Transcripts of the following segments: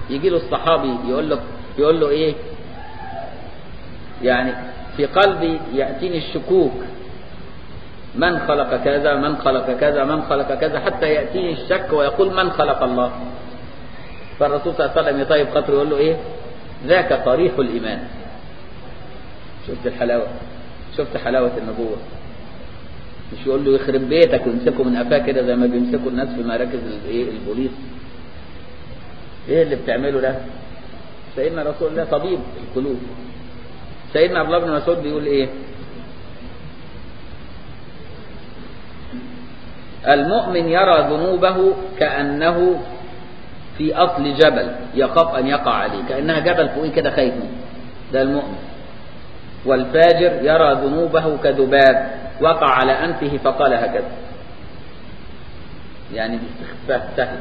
يجي له الصحابي يقول له يقول له ايه يعني في قلبي يأتيني الشكوك من خلق كذا من خلق كذا من خلق كذا حتى يأتيني الشك ويقول من خلق الله فالرسول صلى الله عليه وسلم يطيب خاطره يقول له ايه ذاك طريح الإيمان شفت الحلاوة شفت حلاوة النبوة مش يقول له يخرب بيتك ويمسكه من قفاه كده زي ما بيمسكوا الناس في مراكز الايه البوليس ايه اللي بتعمله ده سيدنا رسول الله طبيب القلوب سيدنا عبد الله بن مسعود بيقول ايه المؤمن يرى ذنوبه كأنه في أصل جبل يخاف أن يقع عليه كأنها جبل فوقيه كده خايف منه ده المؤمن والفاجر يرى ذنوبه كذباب وقع على أنفه فقال هكذا يعني باستخفاف سهل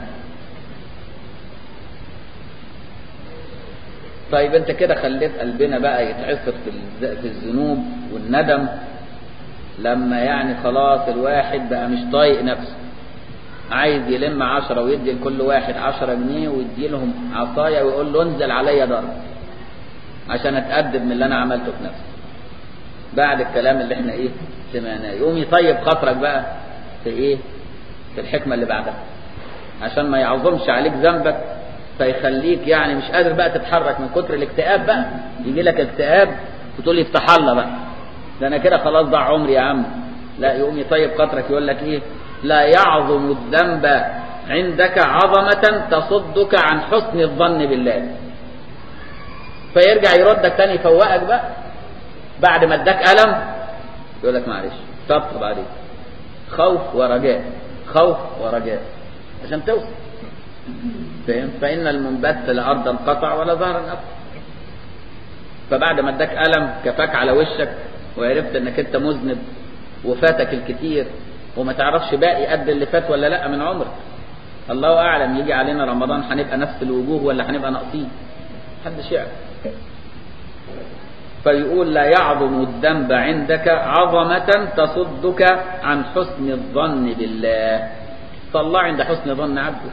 طيب انت كده خليت قلبنا بقى يتعصر في الز- في الذنوب والندم لما يعني خلاص الواحد بقى مش طايق نفسه عايز يلم عشرة ويدي لكل واحد عشرة جنيه ويدي لهم عصاية ويقول له انزل عليا ضرب عشان اتأدب من اللي انا عملته في نفسي بعد الكلام اللي احنا ايه سمعناه يقوم يطيب خاطرك بقى في ايه في الحكمة اللي بعدها عشان ما يعظمش عليك ذنبك فيخليك يعني مش قادر بقى تتحرك من كتر الاكتئاب بقى يجي لك اكتئاب وتقول لي افتح الله بقى ده انا كده خلاص ضاع عمري يا عم لا يقوم يطيب خاطرك يقول لك ايه لا يعظم الذنب عندك عظمة تصدك عن حسن الظن بالله فيرجع يردك تاني يفوقك بقى بعد ما اداك ألم يقول لك معلش طبطب عليك خوف ورجاء خوف ورجاء عشان توصل فاهم فإن المنبت لأرضا قطع ولا ظهرا أبقى فبعد ما اداك ألم كفاك على وشك وعرفت انك انت مذنب وفاتك الكتير وما تعرفش باقي قد اللي فات ولا لا من عمرك الله اعلم يجي علينا رمضان هنبقى نفس الوجوه ولا هنبقى ناقصين محدش يعرف فيقول لا يعظم الذنب عندك عظمة تصدك عن حسن الظن بالله فالله عند حسن ظن عبده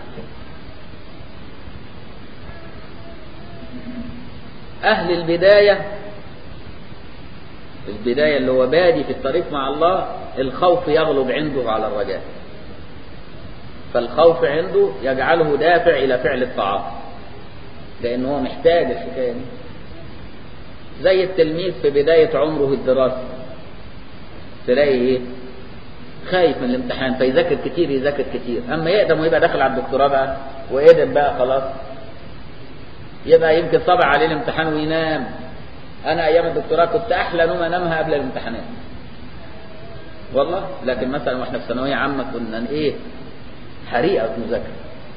أهل البداية البداية اللي هو بادي في الطريق مع الله الخوف يغلب عنده على الرجاء فالخوف عنده يجعله دافع إلى فعل الطاعات لأنه هو محتاج الحكاية دي زي التلميذ في بداية عمره الدراسي تلاقي ايه خايف من الامتحان فيذاكر كتير يذاكر كتير اما يقدم ويبقى داخل على الدكتوراه بقى ويقدم بقى خلاص يبقى يمكن صبع عليه الامتحان وينام انا ايام الدكتوراه كنت احلى نوم انامها قبل الامتحانات والله لكن مثلا واحنا في ثانويه عامه كنا ايه حريقه مذاكره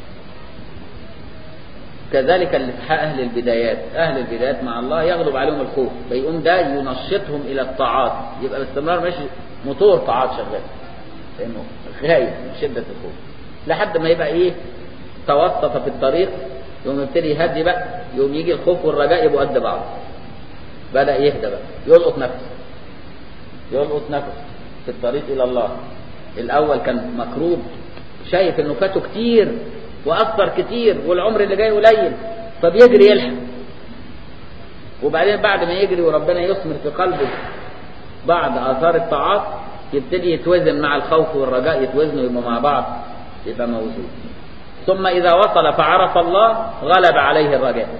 كذلك اللي في اهل البدايات اهل البدايات مع الله يغلب عليهم الخوف فيقوم ده ينشطهم الى الطاعات يبقى باستمرار ماشي موتور طاعات شغال لانه خايف من شده الخوف لحد ما يبقى ايه توسط في الطريق يقوم يبتدي يهدي بقى يقوم يجي الخوف والرجاء يبقوا قد بعض بدا يهدى بقى يلقط نفسه يلقط نفسه في الطريق الى الله الاول كان مكروب شايف انه فاته كتير واثر كتير والعمر اللي جاي قليل فبيجري يلحق وبعدين بعد ما يجري وربنا يثمر في قلبه بعض اثار الطاعات يبتدي يتوزن مع الخوف والرجاء يتوزنوا يبقوا مع بعض يبقى موزون ثم اذا وصل فعرف الله غلب عليه الرجاء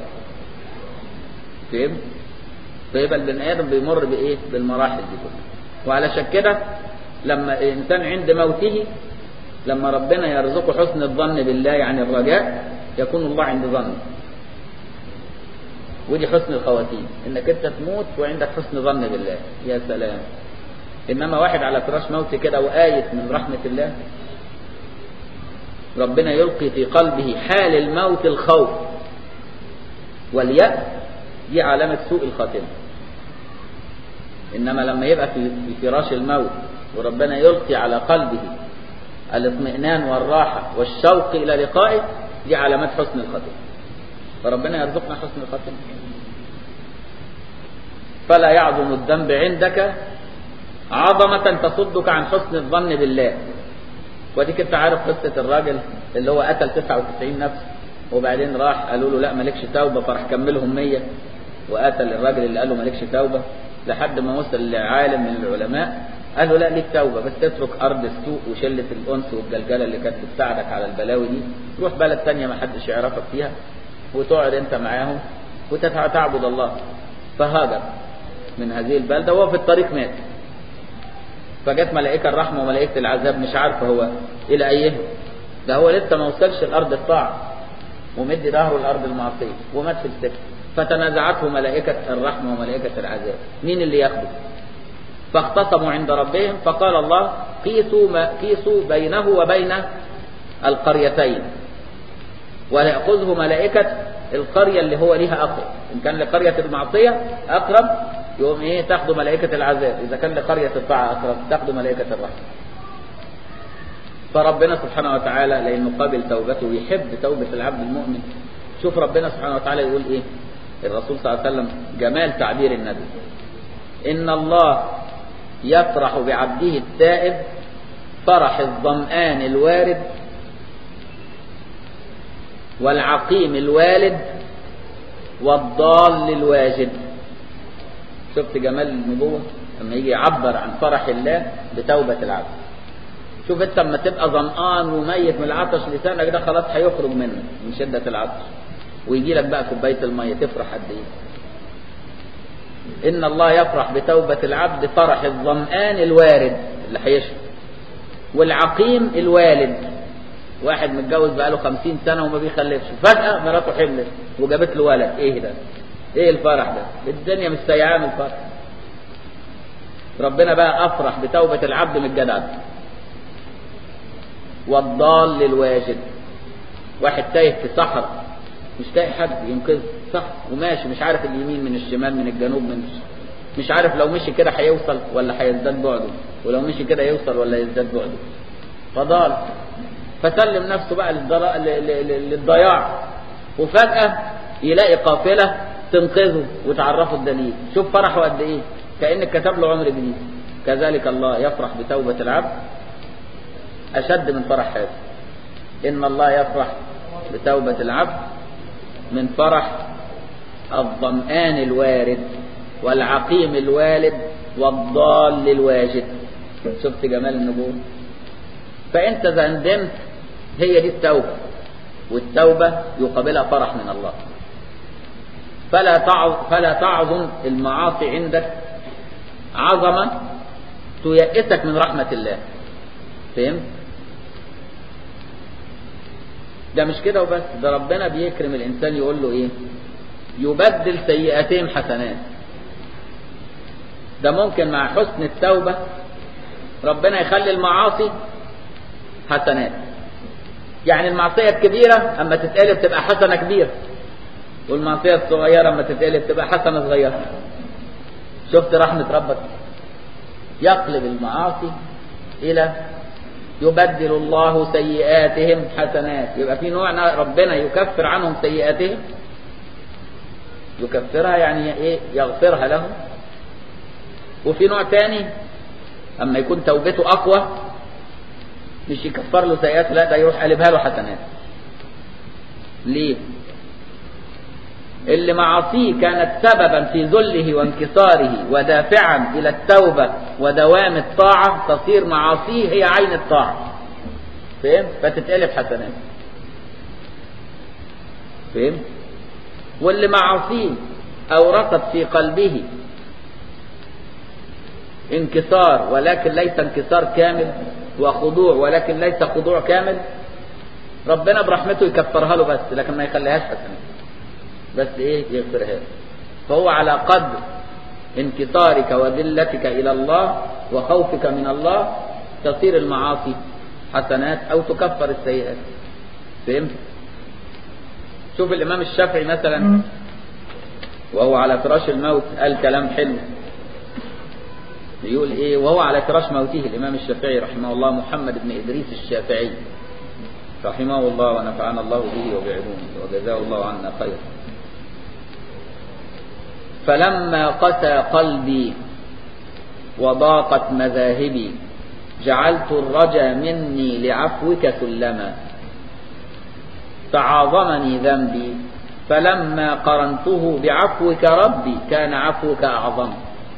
فهمت فيبقى البني ادم بيمر بايه بالمراحل دي كلها وعلشان كده لما الانسان عند موته لما ربنا يرزقه حسن الظن بالله يعني الرجاء يكون الله عند ظنه ودي حسن الخواتيم انك انت تموت وعندك حسن ظن بالله يا سلام انما واحد على فراش موت كده وآية من رحمة الله ربنا يلقي في قلبه حال الموت الخوف واليأس دي علامة سوء الخاتمة إنما لما يبقى في فراش الموت وربنا يلقي على قلبه الاطمئنان والراحة والشوق إلى لقائه دي علامات حسن الخاتمة فربنا يرزقنا حسن الخاتمة فلا يعظم الذنب عندك عظمة تصدك عن حسن الظن بالله وديك انت عارف قصة الراجل اللي هو قتل 99 نفس وبعدين راح قالوا له لا مالكش توبة فراح كملهم مية وقتل الراجل اللي قال له مالكش توبة لحد ما وصل لعالم من العلماء قال له لا ليك توبة بس تترك أرض السوق وشلة الأنس والجلجلة اللي كانت بتساعدك على البلاوي دي روح بلد تانية ما حدش يعرفك فيها وتقعد أنت معاهم وتعبد الله فهاجر من هذه البلدة وهو في الطريق مات فجت ملائكة الرحمة وملائكة العذاب مش عارفة هو إلى أيهم ده هو لسه ما وصلش الأرض الطاعة ومدي ظهره الأرض المعصية ومات في السكة فتنازعته ملائكة الرحمة وملائكة العذاب مين اللي ياخده فاختصموا عند ربهم فقال الله قيسوا, ما قيسوا بينه وبين القريتين ويأخذه ملائكة القرية اللي هو ليها أقرب إن كان لقرية المعصية أقرب يقوم إيه تاخده ملائكة العذاب إذا كان لقرية الطاعة أقرب تاخده ملائكة الرحمة فربنا سبحانه وتعالى لأنه قابل توبته ويحب توبة العبد المؤمن شوف ربنا سبحانه وتعالى يقول إيه الرسول صلى الله عليه وسلم جمال تعبير النبي إن الله يفرح بعبده التائب فرح الظمآن الوارد والعقيم الوالد والضال الواجد شفت جمال النبوة لما يجي يعبر عن فرح الله بتوبة العبد شوف انت لما تبقى ظمآن وميت من العطش لسانك ده خلاص هيخرج منك من شدة العطش ويجي لك بقى كوباية المية تفرح قد ايه إن الله يفرح بتوبة العبد فرح الظمآن الوارد اللي هيشرب والعقيم الوالد واحد متجوز بقاله خمسين سنة وما بيخلفش فجأة مراته حملت وجابت له ولد ايه ده ايه الفرح ده الدنيا مش سيئة من الفرح ربنا بقى افرح بتوبة العبد من الجدع والضال الواجد واحد تايه في صحراء مش لاقي حد ينقذه صح وماشي مش عارف اليمين من الشمال من الجنوب من مش عارف لو مشي كده هيوصل ولا هيزداد بعده ولو مشي كده يوصل ولا يزداد بعده فضال فسلم نفسه بقى للضياع وفجأة يلاقي قافلة تنقذه وتعرفه الدليل شوف فرحه قد ايه كأنك كتب له عمر جديد كذلك الله يفرح بتوبة العبد أشد من فرح هذا إن الله يفرح بتوبة العبد من فرح الظمآن الوارد والعقيم الوالد والضال الواجد شفت جمال النبوة فأنت إذا ندمت هي دي التوبة والتوبة يقابلها فرح من الله فلا تعظ فلا تعظم المعاصي عندك عظمة تيأسك من رحمة الله فهمت؟ ده مش كده وبس ده ربنا بيكرم الإنسان يقول له إيه يبدل سيئاتهم حسنات ده ممكن مع حسن التوبة ربنا يخلي المعاصي حسنات يعني المعصية الكبيرة أما تتقلب تبقى حسنة كبيرة والمعصية الصغيرة أما تتقلب تبقى حسنة صغيرة شفت رحمة ربك يقلب المعاصي إلى يبدل الله سيئاتهم حسنات يبقى في نوع ربنا يكفر عنهم سيئاتهم يكفرها يعني ايه يغفرها لهم وفي نوع تاني اما يكون توبته اقوى مش يكفر له سيئات لا ده يروح قلبها له حسنات ليه اللي معاصيه كانت سببا في ذله وانكساره ودافعا الى التوبه ودوام الطاعه تصير معاصيه هي عين الطاعه فهم فتتقلب حسنات فهم واللي معاصيه اورثت في قلبه انكسار ولكن ليس انكسار كامل وخضوع ولكن ليس خضوع كامل ربنا برحمته يكفرها له بس لكن ما يخليهاش حسنات بس ايه يغفرها له فهو على قدر انكسارك وذلتك الى الله وخوفك من الله تصير المعاصي حسنات او تكفر السيئات فهمت شوف الامام الشافعي مثلا وهو على فراش الموت قال كلام حلو يقول ايه وهو على فراش موته الامام الشافعي رحمه الله محمد بن ادريس الشافعي رحمه الله ونفعنا الله به وبعلومه وجزاه الله عنا خيرا فلما قسى قلبي وضاقت مذاهبي جعلت الرجا مني لعفوك سلما تعاظمني ذنبي فلما قرنته بعفوك ربي كان عفوك أعظم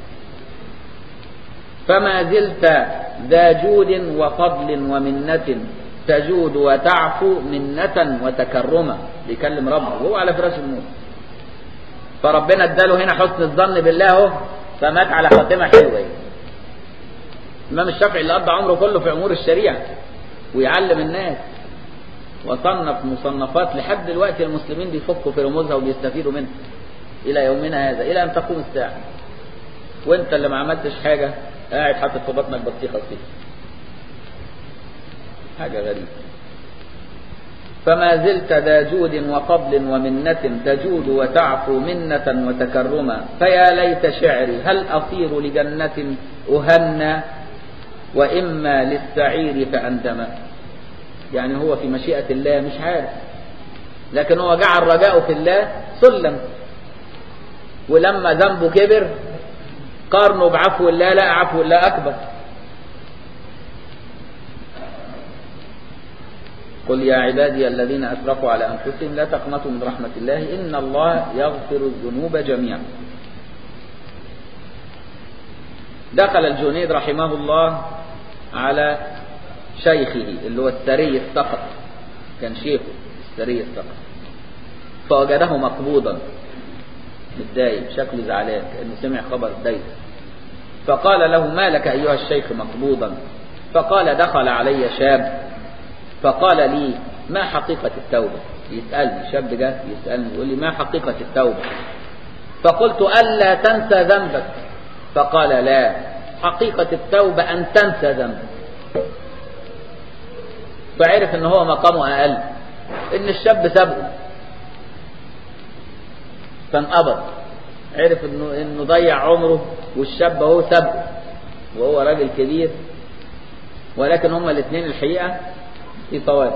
فما زلت ذا جود وفضل ومنة تجود وتعفو منة وتكرما بيكلم ربه وهو على فراش الموت فربنا اداله هنا حسن الظن بالله اهو فمات على خاتمه حلوه الامام الشافعي اللي قضى عمره كله في امور الشريعه ويعلم الناس وصنف مصنفات لحد دلوقتي المسلمين بيفكوا في رموزها وبيستفيدوا منها الى يومنا هذا الى ان تقوم الساعه وانت اللي ما عملتش حاجه قاعد حاطط في بطنك بطيخه فيه حاجه غريبه فما زلت ذا جود وفضل ومنة تجود وتعفو منة وتكرما فيا ليت شعري هل أصير لجنة أهنى وإما للسعير فأندما يعني هو في مشيئة الله مش عارف لكن هو جعل رجاءه في الله سلم ولما ذنبه كبر قارنه بعفو الله لا عفو الله أكبر قل يا عبادي الذين أسرفوا على أنفسهم لا تقنطوا من رحمة الله إن الله يغفر الذنوب جميعا دخل الجنيد رحمه الله على شيخه اللي هو السري السقط كان شيخه السري السقط فوجده مقبوضا متضايق شكله زعلان كأنه سمع خبر ضيق فقال له ما لك أيها الشيخ مقبوضا فقال دخل علي شاب فقال لي ما حقيقة التوبة يسألني شاب جه يسألني يقول لي ما حقيقة التوبة فقلت ألا تنسى ذنبك فقال لا حقيقة التوبة أن تنسى ذنبك فعرف ان هو مقامه أقل ان الشاب سبقه فانقبض عرف انه انه ضيع عمره والشاب هو سبقه وهو راجل كبير ولكن هما الاثنين الحقيقه في صواب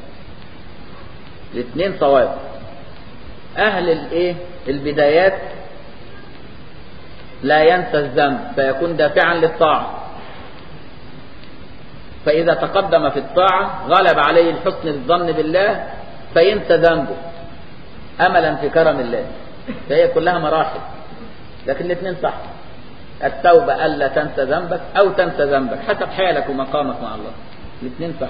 الاثنين صواب اهل الايه البدايات لا ينسى الذنب فيكون دافعا للطاعه فاذا تقدم في الطاعه غلب عليه الحسن الظن بالله فينسى ذنبه املا في كرم الله فهي كلها مراحل لكن الاثنين صح التوبه الا تنسى ذنبك او تنسى ذنبك حسب حالك ومقامك مع الله الاثنين صح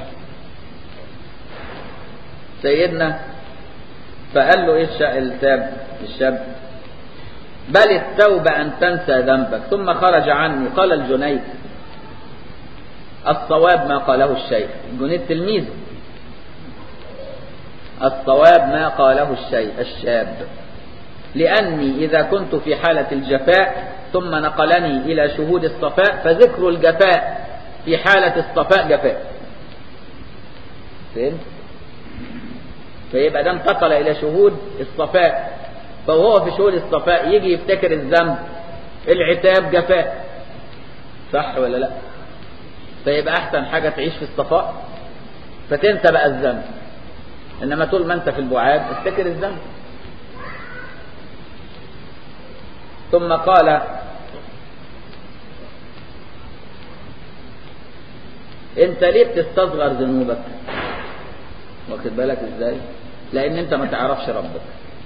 سيدنا فقال له ايه الشاب الشاب بل التوبة أن تنسى ذنبك ثم خرج عني قال الجنيد الصواب ما قاله الشيخ الجنيد تلميذه الصواب ما قاله الشيء الشاب لأني إذا كنت في حالة الجفاء ثم نقلني إلى شهود الصفاء فذكر الجفاء في حالة الصفاء جفاء فهمت؟ فيبقى ده انتقل الى شهود الصفاء فهو في شهود الصفاء يجي يفتكر الذنب العتاب جفاء صح ولا لا فيبقى احسن حاجه تعيش في الصفاء فتنسى بقى الذنب انما طول ما انت في البعاد افتكر الذنب ثم قال انت ليه بتستصغر ذنوبك واخد بالك ازاي لان انت ما تعرفش ربك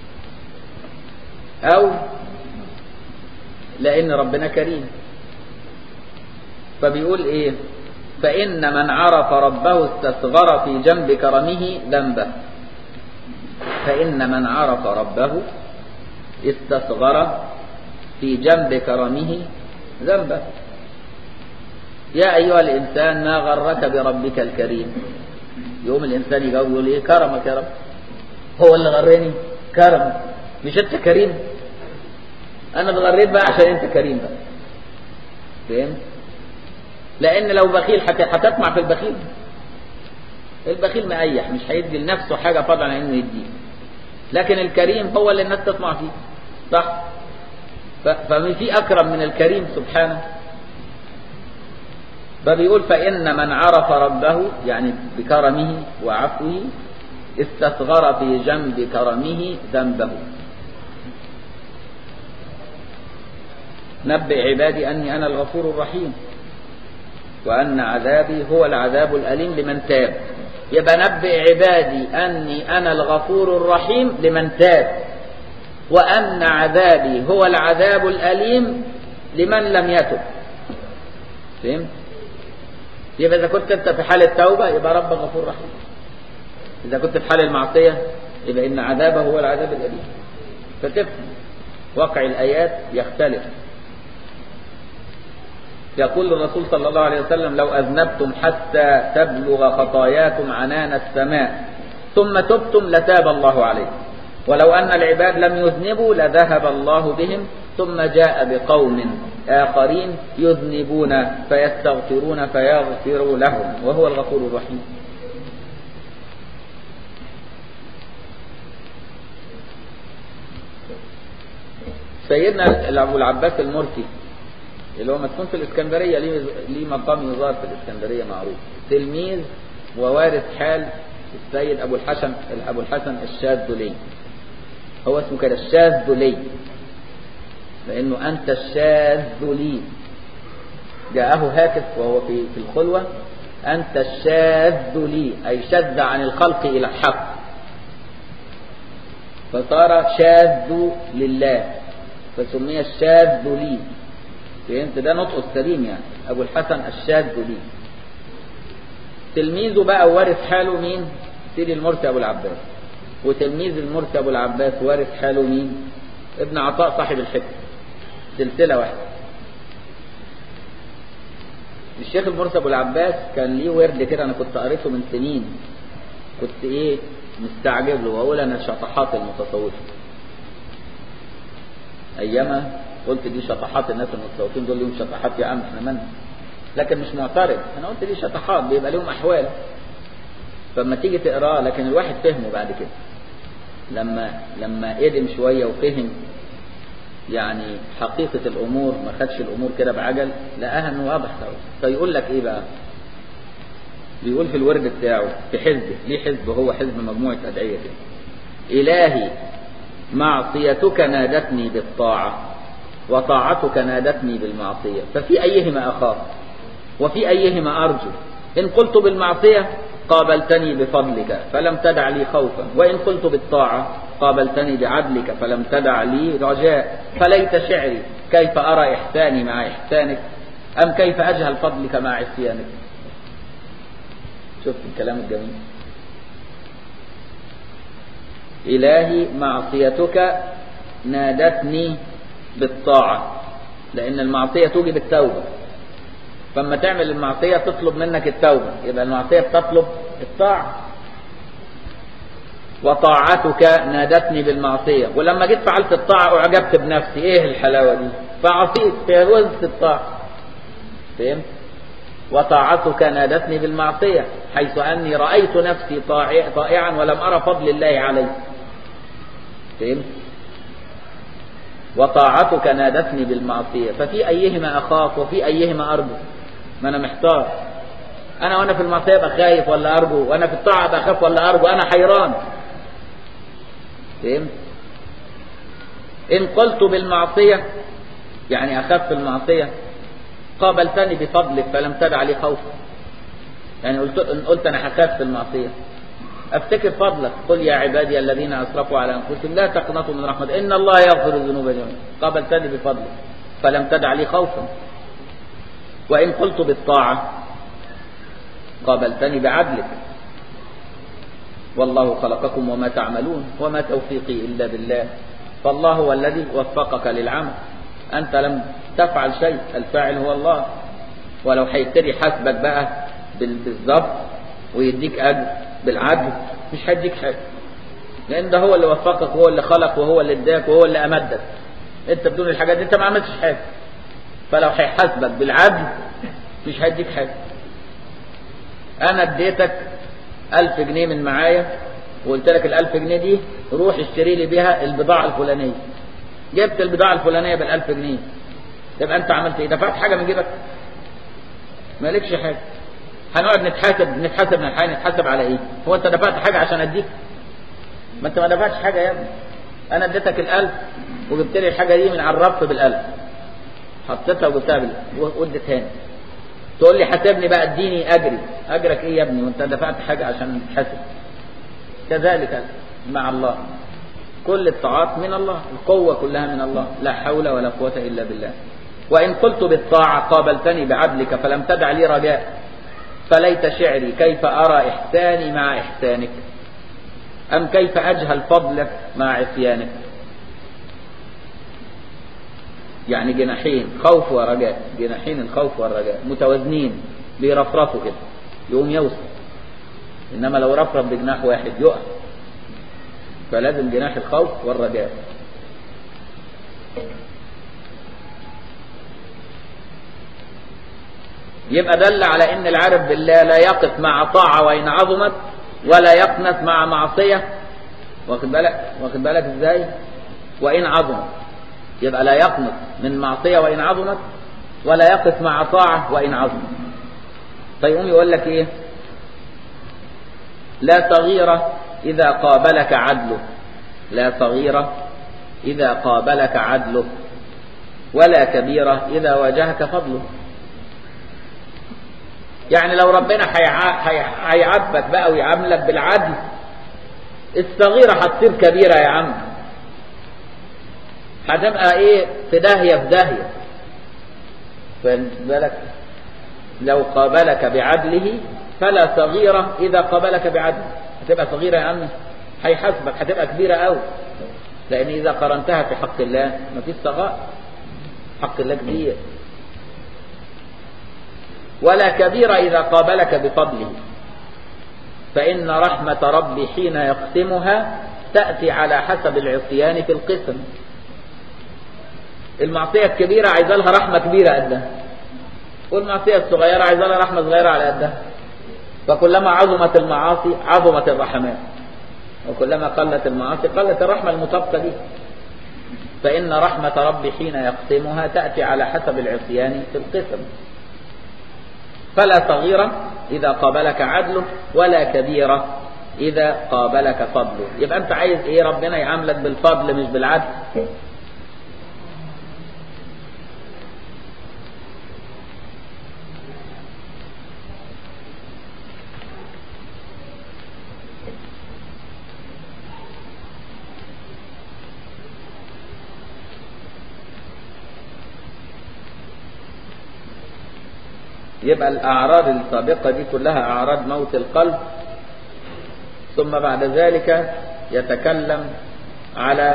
او لان ربنا كريم فبيقول ايه فان من عرف ربه استصغر في جنب كرمه ذنبه فان من عرف ربه استصغر في جنب كرمه ذنبه يا ايها الانسان ما غرك بربك الكريم يوم الانسان يجاوب يقول ايه كرمك يا رب هو اللي غرني كرم مش انت كريم انا اتغريت بقى عشان انت كريم بقى فهمت لان لو بخيل هتطمع في البخيل البخيل مقيح مش هيدي لنفسه حاجه فضلا عن انه يديه لكن الكريم هو اللي الناس تطمع فيه صح فما في اكرم من الكريم سبحانه فبيقول فإن من عرف ربه يعني بكرمه وعفوه استصغر في جنب كرمه ذنبه نبئ عبادي أني أنا الغفور الرحيم وأن عذابي هو العذاب الأليم لمن تاب يبقى نبئ عبادي أني أنا الغفور الرحيم لمن تاب وأن عذابي هو العذاب الأليم لمن لم يتب فهمت؟ يبقى إذا كنت أنت في حال التوبة يبقى ربك غفور رحيم إذا كنت في حال المعصية يبقى إن عذابه هو العذاب الأليم فتفهم واقع الآيات يختلف يقول الرسول صلى الله عليه وسلم لو أذنبتم حتى تبلغ خطاياكم عنان السماء ثم تبتم لتاب الله عليكم ولو أن العباد لم يذنبوا لذهب الله بهم ثم جاء بقوم آخرين يذنبون فيستغفرون فيغفر لهم وهو الغفور الرحيم سيدنا أبو العباس المرسي اللي هو مسكون في الإسكندرية ليه ليه مقام يزار في الإسكندرية معروف تلميذ ووارث حال السيد أبو الحسن أبو الحسن الشاذلي هو اسمه كده الشاذلي لأنه أنت الشاذ لي جاءه هاتف وهو في في الخلوة أنت الشاذ لي أي شذ عن الخلق إلى الحق فصار شاذ لله فسمي الشاذ لي فهمت ده نطق السليم يعني أبو الحسن الشاذ لي تلميذه بقى وارث حاله مين سيدي المرسي أبو العباس وتلميذ المرسي أبو العباس وارث حاله مين ابن عطاء صاحب الحكم سلسلة واحدة الشيخ المرسي أبو العباس كان ليه ورد كده أنا كنت قريته من سنين كنت إيه مستعجب له وأقول أنا شطحات المتصوفة أيما قلت دي شطحات الناس المتصوفين دول ليهم شطحات يا عم احنا من لكن مش معترض أنا قلت دي شطحات بيبقى لهم أحوال فلما تيجي تقراه لكن الواحد فهمه بعد كده لما لما قدم شوية وفهم يعني حقيقة الأمور ما خدش الأمور كده بعجل لقاها إنه واضح أوي فيقول لك إيه بقى؟ بيقول في الورد بتاعه في حزبه ليه حزب هو حزب مجموعة أدعية كده إلهي معصيتك نادتني بالطاعة وطاعتك نادتني بالمعصية ففي أيهما أخاف وفي أيهما أرجو إن قلت بالمعصية قابلتني بفضلك فلم تدع لي خوفا وإن قلت بالطاعة قابلتني بعدلك فلم تدع لي رجاء فليت شعري كيف أرى إحساني مع إحسانك أم كيف أجهل فضلك مع عصيانك شفت الكلام الجميل إلهي معصيتك نادتني بالطاعة لأن المعصية توجب التوبة فلما تعمل المعصية تطلب منك التوبة يبقى المعصية بتطلب الطاعة وطاعتك نادتني بالمعصية ولما جيت فعلت الطاعة أعجبت بنفسي إيه الحلاوة دي فعصيت فوزت الطاعة فهمت وطاعتك نادتني بالمعصية حيث أني رأيت نفسي طائعا ولم أرى فضل الله علي فهمت وطاعتك نادتني بالمعصية ففي أيهما أخاف وفي أيهما أرجو ما أنا محتار أنا وأنا في المعصية أبقى خايف ولا أرجو وأنا في الطاعة أبقى أخاف ولا أرجو أنا حيران فهمت إن قلت بالمعصية يعني أخاف في المعصية قابلتني بفضلك فلم تدع لي خوفا يعني قلت إن قلت أنا هخاف في المعصية افتكر فضلك قل يا عبادي الذين اسرفوا على انفسهم لا تقنطوا من رحمه ان الله يغفر الذنوب جميعا قابلتني بفضلك فلم تدع لي خوفا وان قلت بالطاعه قابلتني بعدلك والله خلقكم وما تعملون وما توفيقي الا بالله فالله هو الذي وفقك للعمل انت لم تفعل شيء الفاعل هو الله ولو هيبتدي حسبك بقى بالظبط ويديك اجر بالعدل مش هيديك حاجه لان ده هو اللي وفقك وهو اللي خلق وهو اللي اداك وهو اللي امدك انت بدون الحاجات دي انت ما عملتش حاجه فلو هيحاسبك بالعدل مش هيديك حاجه انا اديتك ألف جنيه من معايا وقلت لك الألف جنيه دي روح اشتري لي بيها البضاعة الفلانية جبت البضاعة الفلانية بالألف جنيه تبقى أنت عملت إيه؟ دفعت حاجة من جيبك؟ مالكش حاجة هنقعد نتحاسب نتحاسب من الحياة نتحاسب على ايه؟ هو انت دفعت حاجة عشان اديك؟ ما انت ما دفعتش حاجة يا ابني. انا اديتك الالف وجبت لي الحاجة دي من على الرف بالالف. حطيتها وجبتها بالالف واديتها لي. تقول لي حاسبني بقى اديني اجري اجرك ايه يا ابني وانت دفعت حاجه عشان تحاسب كذلك مع الله كل الطاعات من الله القوة كلها من الله لا حول ولا قوة إلا بالله وإن قلت بالطاعة قابلتني بعدلك فلم تدع لي رجاء فليت شعري كيف أرى إحساني مع إحسانك أم كيف أجهل فضلك مع عصيانك يعني جناحين خوف ورجاء جناحين الخوف والرجاء متوازنين بيرفرفوا كده يقوم يوصل إنما لو رفرف بجناح واحد يقع فلازم جناح الخوف والرجاء يبقى دل على ان العارف بالله لا يقف مع طاعة وإن عظمت ولا يقنت مع معصية واخد بالك واخد بالك ازاي وإن عظمت يبقى لا يقنط من معصية وإن عظمت ولا يقف مع طاعة وإن عظمت فيقوم يقول لك ايه لا صغيرة إذا قابلك عدله لا صغيرة إذا قابلك عدله ولا كبيرة إذا واجهك فضله يعني لو ربنا هيعاتبك بقى ويعاملك بالعدل الصغيرة هتصير كبيرة يا عم هتبقى ايه في داهية في داهية فهمت بالك لو قابلك بعدله فلا صغيرة إذا قابلك بعدله هتبقى صغيرة يا عم هيحاسبك هتبقى كبيرة قوي لأن إذا قارنتها في حق الله مفيش صغائر حق الله كبير ولا كبيرة إذا قابلك بفضله فإن رحمة ربي حين يقسمها تأتي على حسب العصيان في القسم المعصية الكبيرة عايزة لها رحمة كبيرة قدها والمعصية الصغيرة عايزة لها رحمة صغيرة على قدها فكلما عظمت المعاصي عظمت الرحمات وكلما قلت المعاصي قلت الرحمة المطابقة دي فإن رحمة ربي حين يقسمها تأتي على حسب العصيان في القسم فلا صغيرة إذا قابلك عدله ولا كبيرة إذا قابلك فضله يبقى أنت عايز إيه ربنا يعاملك بالفضل مش بالعدل يبقى الأعراض السابقة دي كلها أعراض موت القلب ثم بعد ذلك يتكلم على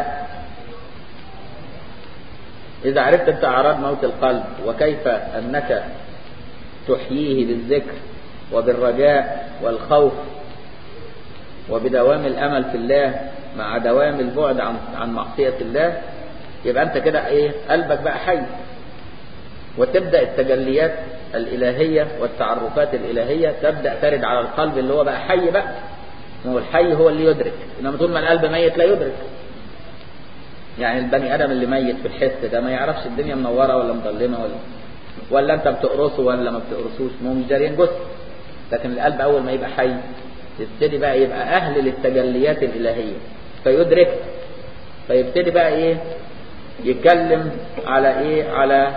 إذا عرفت أنت أعراض موت القلب وكيف أنك تحييه بالذكر وبالرجاء والخوف وبدوام الأمل في الله مع دوام البعد عن عن معصية الله يبقى أنت كده إيه قلبك بقى حي وتبدأ التجليات الإلهية والتعرفات الإلهية تبدأ ترد على القلب اللي هو بقى حي بقى هو الحي هو اللي يدرك إنما طول ما القلب ميت لا يدرك يعني البني آدم اللي ميت في الحس ده ما يعرفش الدنيا منورة ولا مظلمة ولا ولا أنت بتقرصه ولا ما بتقرصوش ما هو مش دارين جثة لكن القلب أول ما يبقى حي يبتدي بقى يبقى أهل للتجليات الإلهية فيدرك فيبتدي بقى إيه يتكلم على إيه على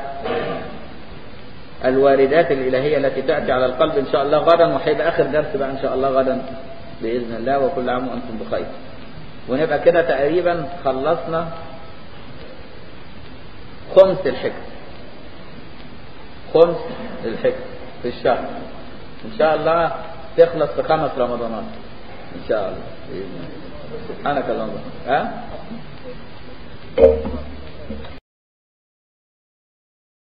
الواردات الإلهية التي تأتي على القلب إن شاء الله غدا وهيبقى آخر درس بقى إن شاء الله غدا بإذن الله وكل عام وأنتم بخير ونبقى كده تقريبا خلصنا خمس الحكم خمس الحكم في الشهر إن شاء الله تخلص في خمس رمضانات إن شاء الله بإذن الله سبحانك اللهم ها